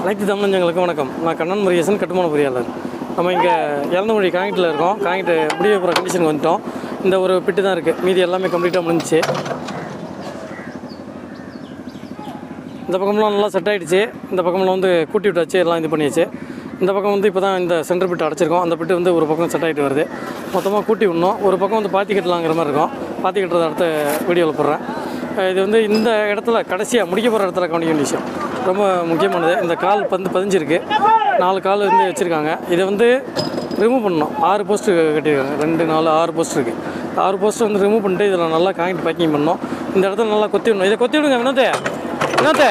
அனைத்து தமிழஞ்சங்களுக்கு வணக்கம் நான் கண்ணன் முருகேசன் கட்டுமான பொறியாளர் நம்ம இங்கே இளந்தமொழி காங்கிட்டில் இருக்கோம் காங்கிட்டு முடிய போகிற கண்டிஷனுக்கு வந்துட்டோம் இந்த ஒரு பிட்டு தான் இருக்குது மீதி எல்லாமே கம்ப்ளீட்டாக முடிஞ்சிச்சு இந்த பக்கம்லாம் நல்லா செட் ஆகிடுச்சு இந்த பக்கம்லாம் வந்து கூட்டி விட்டாச்சு எல்லாம் இது பண்ணியாச்சு இந்த பக்கம் வந்து இப்போ தான் இந்த சென்டர் பிட்டு அடைச்சிருக்கோம் அந்த பிட்டு வந்து ஒரு பக்கம் செட் ஆகிட்டு வருது மொத்தமாக கூட்டி விடணும் ஒரு பக்கம் வந்து பாத்தி கட்டலாங்கிற மாதிரி இருக்கும் பாத்தி கட்டுறத அடுத்த வீடியோவில் போடுறேன் அஹ் இது வந்து இந்த இடத்துல கடைசியாக முடிக்க போகிற இடத்துல கவனிக்க வேண்டிய விஷயம் ரொம்ப முக்கியமானது இந்த கால் வந்து பதிஞ்சிருக்கு நாலு கால் வந்து வச்சுருக்காங்க இதை வந்து ரிமூவ் பண்ணணும் ஆறு போஸ்ட் கட்டியிருக்காங்க ரெண்டு நாலு ஆறு போஸ்ட் இருக்குது ஆறு போஸ்ட் வந்து ரிமூவ் பண்ணிட்டு இதில் நல்லா காங்கிட்டு பேக்கிங் பண்ணணும் இந்த இடத்துல நல்லா கொத்தி விடணும் இதை கொத்தி விடுங்க வினோதே வினோதே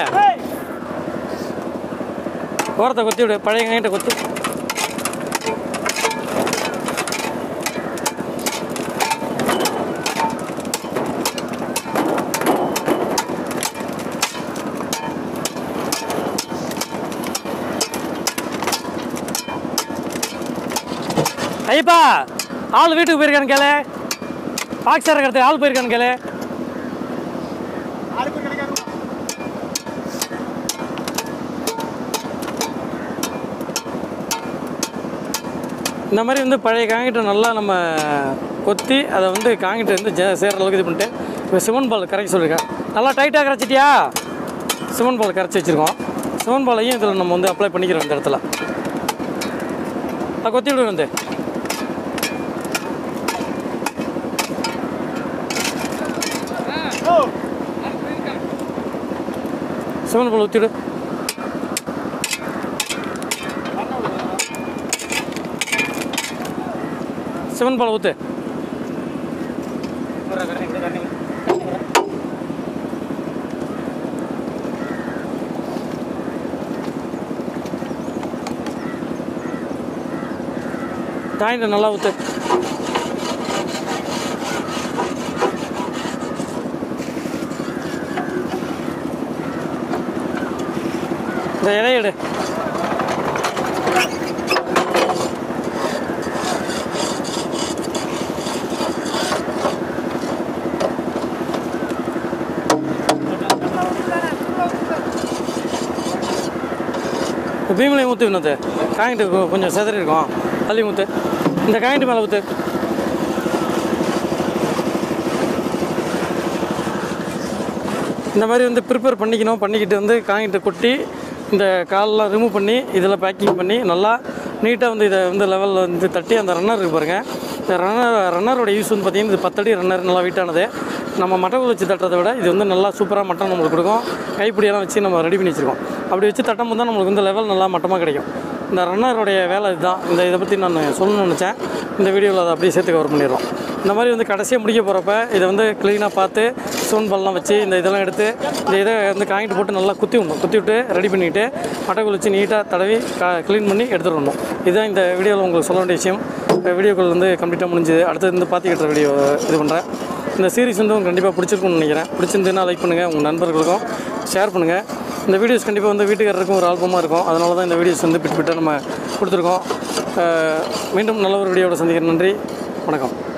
ஓரத்தை கொத்தி விடு பழைய காங்கிட்ட கொத்து ஐயப்பா ஆள் வீட்டுக்கு போயிருக்கான்னு கேளு பாக்ஸ் இறக்கிறது ஆள் போயிருக்கான்னு கேளு இந்த மாதிரி வந்து பழைய காங்கிட்டை நல்லா நம்ம கொத்தி அதை வந்து காங்கிட்டு வந்து ஜே சேர்ற அளவுக்கு இது பண்ணிட்டு இப்போ சிமெண்ட் பால் கரைக்க சொல்லியிருக்கேன் நல்லா டைட்டாக கரைச்சிட்டியா சிமெண்ட் பால் கரைச்சி வச்சுருக்கோம் சிமெண்ட் பாலையும் இதில் நம்ம வந்து அப்ளை பண்ணிக்கிறோம் இந்த இடத்துல அதை கொத்தி விடுங்க வந்து சிமெண்ட் பால் ஊற்றிடு சிமெண்ட் பால் ஊற்று தாயிட்ட நல்லா ஊற்று இந்த இலைய எடு பீமலையும் ஊற்று வினோத்து காயின்ட்டு கொ- கொஞ்சம் செதறி இருக்கும் தள்ளி ஊற்று இந்த காயின்ட்டு மேலே ஊற்று இந்த மாதிரி வந்து ப்ரிப்பேர் பண்ணிக்கணும் பண்ணிக்கிட்டு வந்து காயின்ட்டு கொட்டி இந்த காலெலாம் ரிமூவ் பண்ணி இதில் பேக்கிங் பண்ணி நல்லா நீட்டாக வந்து இதை வந்து லெவலில் வந்து தட்டி அந்த ரன்னர் இருக்கு பாருங்க இந்த ரன்னர் ரன்னரோட யூஸ் வந்து பார்த்திங்கன்னா இது பத்தடி ரன்னர் நல்லா வெயிட்டானது நம்ம மட்டை வச்சு தட்டுறதை விட இது வந்து நல்லா சூப்பராக மட்டம் நம்மளுக்கு கொடுக்கும் கைப்பிடியெல்லாம் வச்சு நம்ம ரெடி பண்ணி வச்சுருக்கோம் அப்படி வச்சு தட்டும் போது தான் நம்மளுக்கு வந்து லெவல் நல்லா மட்டமாக கிடைக்கும் இந்த ரன்னருடைய வேலை இதுதான் இந்த இதை பற்றி நான் சொல்லணும்னு நினச்சேன் இந்த வீடியோவில் அதை அப்படியே சேர்த்து கவர் பண்ணிடுறோம் இந்த மாதிரி வந்து கடைசியாக முடிக்க போகிறப்ப இதை வந்து க்ளீனாக பார்த்து ஸ்டோன் பால்லாம் வச்சு இந்த இதெல்லாம் எடுத்து இந்த இதை வந்து காங்கிட்டு போட்டு நல்லா குத்தி விடணும் குத்தி விட்டு ரெடி பண்ணிவிட்டு மட்டைக்குள் வச்சு நீட்டாக தடவி கா க்ளீன் பண்ணி எடுத்துட்டு வரணும் இதுதான் இந்த வீடியோவில் உங்களுக்கு சொல்ல வேண்டிய விஷயம் வீடியோக்கள் வந்து கம்ப்ளீட்டாக முடிஞ்சுது அடுத்தது வந்து பார்த்துக்கிட்ட வீடியோ இது பண்ணுறேன் இந்த சீரிஸ் வந்து உங்களுக்கு கண்டிப்பாக பிடிச்சிருக்கும்னு நினைக்கிறேன் பிடிச்சிருந்துன்னா லைக் பண்ணுங்கள் உங்கள் நண்பர்களுக்கும் ஷேர் பண்ணுங்கள் இந்த வீடியோஸ் கண்டிப்பாக வந்து வீட்டுக்காரருக்கும் ஒரு ஆல்பமாக இருக்கும் அதனால தான் இந்த வீடியோஸ் வந்து பிட் பிட்டாக நம்ம கொடுத்துருக்கோம் அஹ் மீண்டும் நல்ல ஒரு வீடியோவோட சந்திக்கிறேன் நன்றி வணக்கம்